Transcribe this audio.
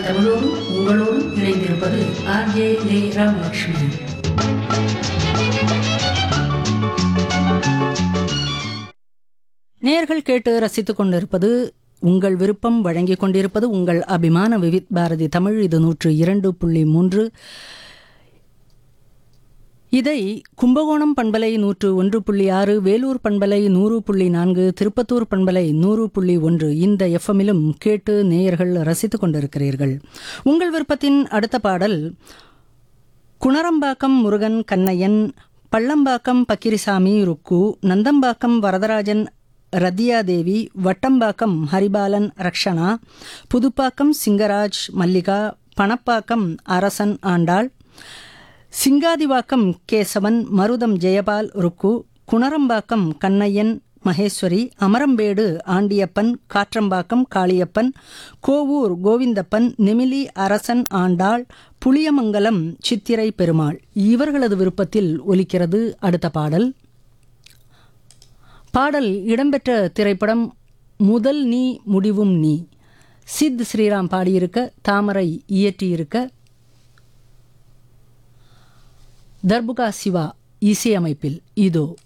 தமிழோடும் உங்களோடும் இணைந்திருப்பது ஆர்ஜே லே ராமலட்சுமி நேர்கள் கேட்டு ரசித்துக் கொண்டிருப்பது உங்கள் விருப்பம் வழங்கிக் கொண்டிருப்பது உங்கள் அபிமான விவித் பாரதி தமிழ் இது நூற்று இரண்டு புள்ளி மூன்று இதை கும்பகோணம் பண்பலை நூற்று ஒன்று புள்ளி ஆறு வேலூர் பண்பலை நூறு புள்ளி நான்கு திருப்பத்தூர் பண்பலை நூறு புள்ளி ஒன்று இந்த எஃப்எம்மிலும் கேட்டு நேயர்கள் ரசித்துக் கொண்டிருக்கிறீர்கள் உங்கள் விருப்பத்தின் அடுத்த பாடல் குணரம்பாக்கம் முருகன் கண்ணையன் பள்ளம்பாக்கம் பக்கிரிசாமி ருக்கு நந்தம்பாக்கம் வரதராஜன் ரதியா தேவி வட்டம்பாக்கம் ஹரிபாலன் ரக்ஷனா புதுப்பாக்கம் சிங்கராஜ் மல்லிகா பணப்பாக்கம் அரசன் ஆண்டாள் சிங்காதிவாக்கம் கேசவன் மருதம் ஜெயபால் ருக்கு குணரம்பாக்கம் கண்ணையன் மகேஸ்வரி அமரம்பேடு ஆண்டியப்பன் காற்றம்பாக்கம் காளியப்பன் கோவூர் கோவிந்தப்பன் நெமிலி அரசன் ஆண்டாள் புளியமங்கலம் சித்திரை பெருமாள் இவர்களது விருப்பத்தில் ஒலிக்கிறது அடுத்த பாடல் பாடல் இடம்பெற்ற திரைப்படம் முதல் நீ முடிவும் நீ சித் ஸ்ரீராம் பாடியிருக்க தாமரை இயற்றியிருக்க தர்புகா சிவா இசையமைப்பில் இதோ